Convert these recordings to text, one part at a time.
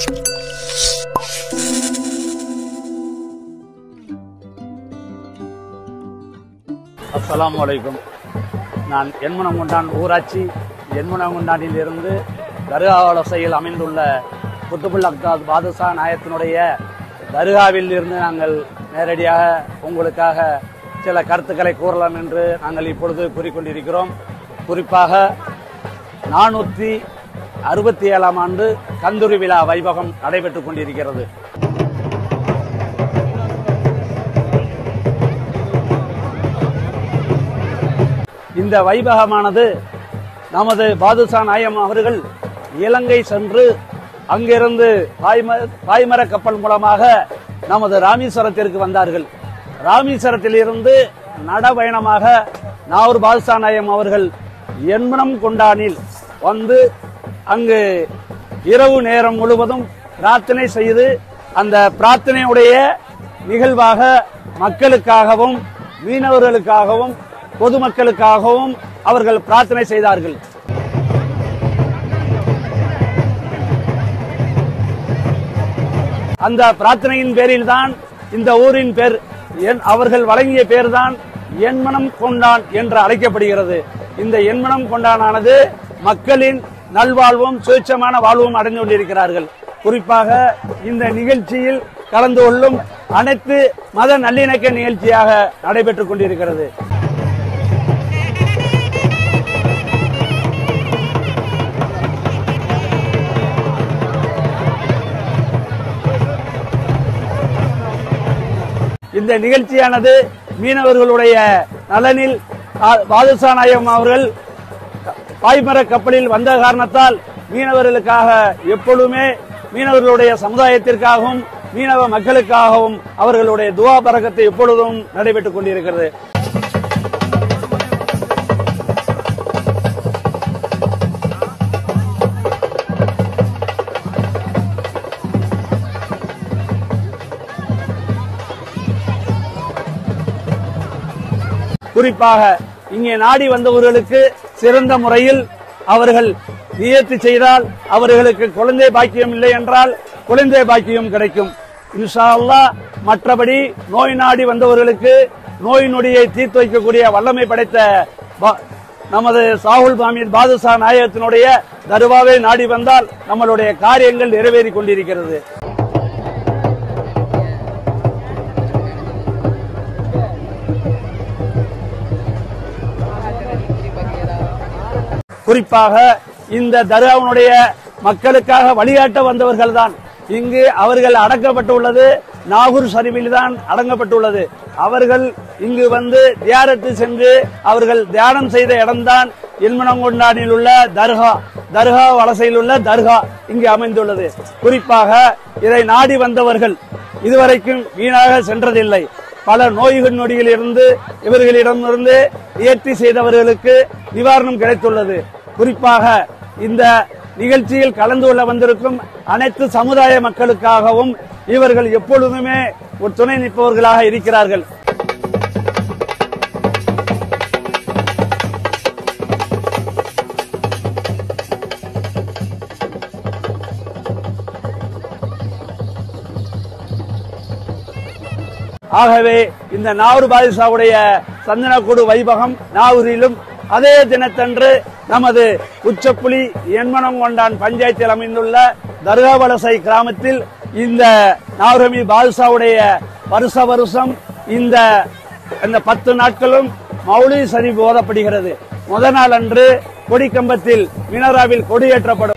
அஸ்ஸலாமு அலைக்கும் நான் என்மனங்குண்டான் ஊராட்சி என்மனங்குண்டானில் இருந்து தர்காவலசையில் அமைந்துள்ள குத்துபுல் அக்தாத் பாதுஷா நாயத்தினுடைய தர்காவில் இருந்து நாங்கள் நேரடியாக உங்களுக்காக சில கருத்துக்களை கூறலாம் என்று நாங்கள் இப்பொழுது கூறிக்கொண்டிருக்கிறோம் குறிப்பாக நானூற்றி அறுபத்தி ஏழாம் ஆண்டு கந்தூரி விழா வைபவம் நடைபெற்றுக் கொண்டிருக்கிறது இந்த வைபகமானது நமது பாதுஷா நாயம் அவர்கள் இலங்கை சென்று அங்கிருந்து பாய்ம- பாய்மர கப்பல் மூலமாக நமது ராமேஸ்வரத்திற்கு வந்தார்கள் ராமேஸ்வரத்தில் இருந்து நடபயணமாக நாவூர் பாதுஷா நாயம் அவர்கள் எண்மனம் கொண்டானில் வந்து அங்கு இரவு நேரம் முழுவதும் பிரார்த்தனை செய்து அந்த பிரார்த்தனையுடைய நிகழ்வாக மக்களுக்காகவும் மீனவர்களுக்காகவும் பொதுமக்களுக்காகவும் அவர்கள் பிரார்த்தனை செய்தார்கள் அந்த பிரார்த்தனையின் பேரில் தான் இந்த ஊரின் பேர் என்- அவர்கள் வழங்கிய பேர்தான் எண்மனம் கொண்டான் என்று அழைக்கப்படுகிறது இந்த எண்மனம் கொண்டானானது மக்களின் நல்வாழ்வும் சுயட்சமான வாழ்வும் அடைந்து கொண்டிருக்கிறார்கள் குறிப்பாக இந்த நிகழ்ச்சியில் கலந்து கொள்ளும் அனைத்து மத நல்லிணக்க நிகழ்ச்சியாக நடைபெற்றுக் கொண்டிருக்கிறது இந்த நிகழ்ச்சியானது மீனவர்களுடைய நலனில் ஆ- பாதுஷா நாயகம் அவர்கள் பாய்மர கப்பலில் வந்த காரணத்தால் மீனவர்களுக்காக எப்பொழுதுமே மீனவர்களுடைய சமுதாயத்திற்காகவும் மீனவ மக்களுக்காகவும் அவர்களுடைய துவா பறக்கத்தை எப்பொழுதும் நடைபெற்றுக் கொண்டிருக்கிறது குறிப்பாக இங்கே நாடி வந்தவர்களுக்கு சிறந்த முறையில் அவர்கள் நியத்தி செய்தால் அவர்களுக்கு குழந்தை பாக்கியம் இல்லை என்றால் குழந்தை பாக்கியம் கிடைக்கும் இன்ஷா அல்லாஹ் மற்றபடி நோய் நாடி வந்தவர்களுக்கு நோய் நொடியை தீர்த்து வைக்கக்கூடிய வல்லமை படைத்த பா- நமது சாகுல் பாமீர் பாதுஷா நாயகத்தினுடைய தருவாவை நாடி வந்தால் நம்மளுடைய காரியங்கள் நிறைவேறிக் கொண்டிருக்கிறது குறிப்பாக இந்த தர்காவினுடைய மக்களுக்காக வழிகாட்ட வந்தவர்கள் தான் இங்கு அவர்கள் அடக்கப்பட்டுள்ளது நாகூர் ஷரீஃபில் தான் அடங்கப்பட்டுள்ளது அவர்கள் இங்கு வந்து தியாரத்து சென்று அவர்கள் தியானம் செய்த இடம்தான் எல்மனங்கொண்டானில் உள்ள தர்கா தர்கா வலசையில் உள்ள தர்கா இங்கு அமைந்துள்ளது குறிப்பாக இதை நாடி வந்தவர்கள் இதுவரைக்கும் வீணாக சென்றதில்லை பல நோய்கள் நொடியில் இருந்து இவர்களிடமிருந்து நியர்த்தி செய்தவர்களுக்கு நிவாரணம் கிடைத்துள்ளது குறிப்பாக இந்த நிகழ்ச்சியில் கலந்து கொள்ள வந்திருக்கும் அனைத்து சமுதாய மக்களுக்காகவும் இவர்கள் எப்பொழுதுமே ஒரு துணை நிற்பவர்களாக இருக்கிறார்கள் ஆகவே இந்த நாவூர் பாதுஷாவுடைய சந்தனக்கூடு வைபகம் நாவூரிலும் அதே தினத்தன்று நமது உச்சப்புலி எண்மனம் கொண்டான் பஞ்சாயத்தில் அமைந்துள்ள தர்காவலசை கிராமத்தில் இந்த நாவரமி பாதுஷாவுடைய வருஷ வருஷம் இந்த இந்த பத்து நாட்களும் மௌலி சரி ஓதப்படுகிறது முத நாள் அன்று கொடிக்கம்பத்தில் மினராவில் கொடியேற்றப்படும்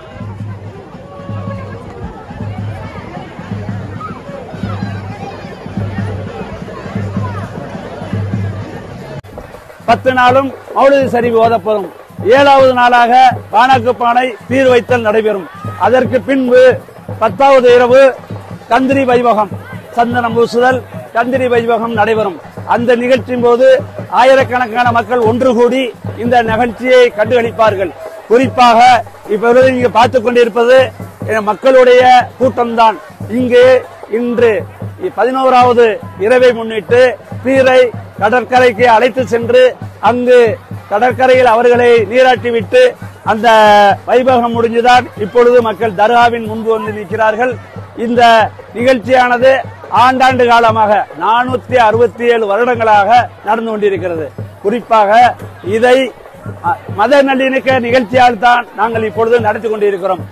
பத்து நாளும் மௌலிக சரிவு ஓதப்படும் ஏழாவது நாளாக பானாக்கு பானை தீர் வைத்தல் நடைபெறும் அதற்கு பின்பு பத்தாவது இரவு கந்திரி வைபகம் சந்தனம் பூசுதல் கந்திரி வைபகம் நடைபெறும் அந்த நிகழ்ச்சியின் போது ஆயிரக்கணக்கான மக்கள் ஒன்று கூடி இந்த நிகழ்ச்சியை கண்டுகளிப்பார்கள் குறிப்பாக இப்பொழுது இங்கு பார்த்துக் கொண்டிருப்பது அஹ், மக்களுடைய கூட்டம்தான் இங்கு இன்று பதினோராவது இரவை முன்னிட்டு பீரை கடற்கரைக்கு அழைத்து சென்று அங்கு கடற்கரையில் அவர்களை நீராட்டிவிட்டு அந்த வைபவம் முடிஞ்சுதான் இப்பொழுது மக்கள் தர்காவின் முன்பு வந்து நிற்கிறார்கள் இந்த நிகழ்ச்சியானது ஆண்டாண்டு காலமாக நானூத்தி அறுபத்தி ஏழு வருடங்களாக நடந்து கொண்டிருக்கிறது குறிப்பாக இதை அ, மத நல்லிணக்க நிகழ்ச்சியால் தான் நாங்கள் இப்பொழுது நடத்தி கொண்டிருக்கிறோம்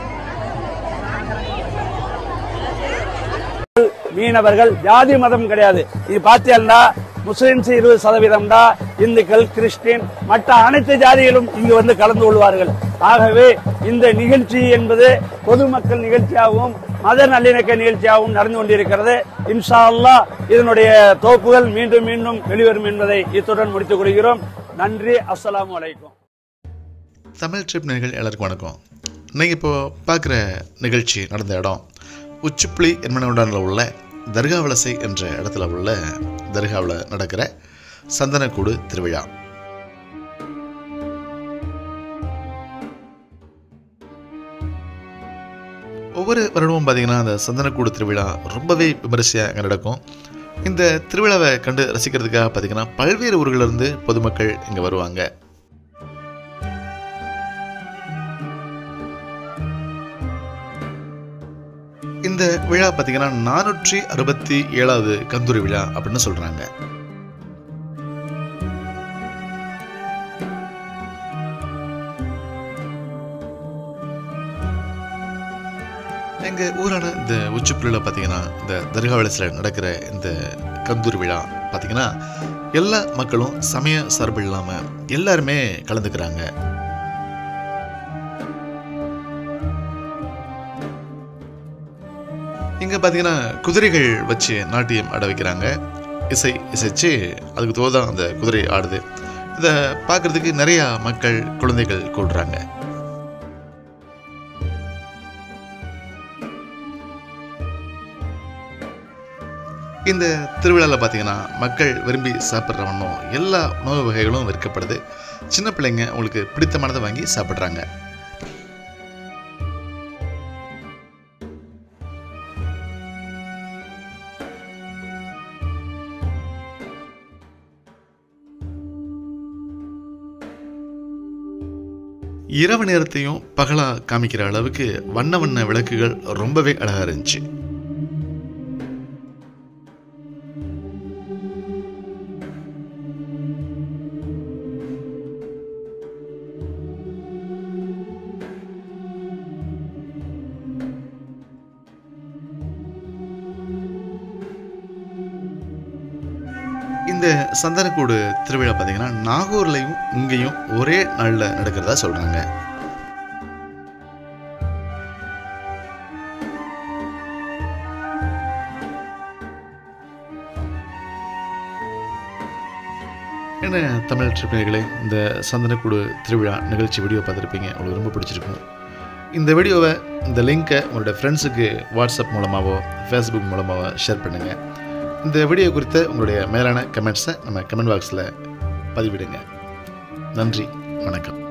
மீனவர்கள் ஜாதி மதம் கிடையாது இது பாத்தியல்னா முஸ்லிம்ஸ் இருபது சதவீதம் தான் இந்துக்கள் கிறிஸ்டின் மற்ற அனைத்து ஜாதிகளும் இங்கு வந்து கலந்து கொள்வார்கள் ஆகவே இந்த நிகழ்ச்சி என்பது பொதுமக்கள் நிகழ்ச்சியாகவும் மத நல்லிணக்க நிகழ்ச்சியாகவும் நடந்து கொண்டிருக்கிறது இன்ஷா அல்லாஹ் இதனுடைய தொகுப்புகள் மீண்டும் மீண்டும் வெளிவரும் என்பதை இத்துடன் முடித்துக் கொள்கிறோம் நன்றி அஸ்ஸலாமு அலைக்கும் தமிழ் ட்ரிப் நேர்கள் எல்லாருக்கும் வணக்கம் நீங்கள் இப்போ பார்க்குற நிகழ்ச்சி நடந்த இடம் உச்சிப்புளி என்பனவுடனில் உள்ள தர்கா வலசை என்ற இடத்துல உள்ள தர்காவில் நடக்கிற சந்தனக்கூடு திருவிழா ஒவ்வொரு வருடமும் பார்த்தீங்கன்னா அந்த சந்தனக்கூடு திருவிழா ரொம்பவே விமரிசையாக அங்கே நடக்கும் இந்த திருவிழாவை கண்டு ரசிக்கிறதுக்காக பார்த்தீங்கன்னா பல்வேறு ஊர்களிலிருந்து பொதுமக்கள் இங்கே வருவாங்க இந்த விழா பார்த்தீங்கன்னா நானூற்றி அறுபத்தி ஏழாவது கந்தூரி விழா அப்படின்னு சொல்றாங்க எங்கள் ஊரான இந்த உச்சிப்புள்ளில் பார்த்தீங்கன்னா இந்த தர்கா விளசில் நடக்கிற இந்த கந்தூரி விழா பார்த்தீங்கன்னா எல்லா மக்களும் சமய சார்பு இல்லாமல் எல்லாருமே கலந்துக்கிறாங்க இங்கே பார்த்தீங்கன்னா குதிரைகள் வச்சு நாட்டியம் ஆட வைக்கிறாங்க இசை இசைச்சு அதுக்கு தோதான் அந்த குதிரை ஆடுது இதை பார்க்கறதுக்கு நிறையா மக்கள் குழந்தைகள் கூடுறாங்க இந்த திருவிழாவில் பார்த்தீங்கன்னா மக்கள் விரும்பி சாப்பிட்ற வண்ணம் எல்லா உணவு வகைகளும் விற்கப்படுது சின்ன பிள்ளைங்க உங்களுக்கு பிடித்தமானதை வாங்கி சாப்பிட்றாங்க இரவு நேரத்தையும் பகலா காமிக்கிற அளவுக்கு வண்ண வண்ண விளக்குகள் ரொம்பவே அழகா இருந்துச்சு இந்த சந்தனக்கூடு திருவிழா பார்த்தீங்கன்னா நாகூர்லையும் இங்கேயும் ஒரே நாளில் நடக்கிறதா சொல்கிறாங்க என்ன தமிழ் ட்ரிப்னர்களே இந்த சந்தனக்கூடு திருவிழா நிகழ்ச்சி வீடியோ பார்த்துருப்பீங்க உங்களுக்கு ரொம்ப பிடிச்சிருக்கும் இந்த வீடியோவை இந்த லிங்க்கை உங்களோட ஃப்ரெண்ட்ஸுக்கு வாட்ஸ்அப் மூலமாகவோ ஃபேஸ்புக் மூலமாகவோ ஷேர் பண்ணுங்கள் இந்த வீடியோ குறித்த உங்களுடைய மேலான கமெண்ட்ஸை நம்ம கமெண்ட் பாக்ஸில் பதிவிடுங்க நன்றி வணக்கம்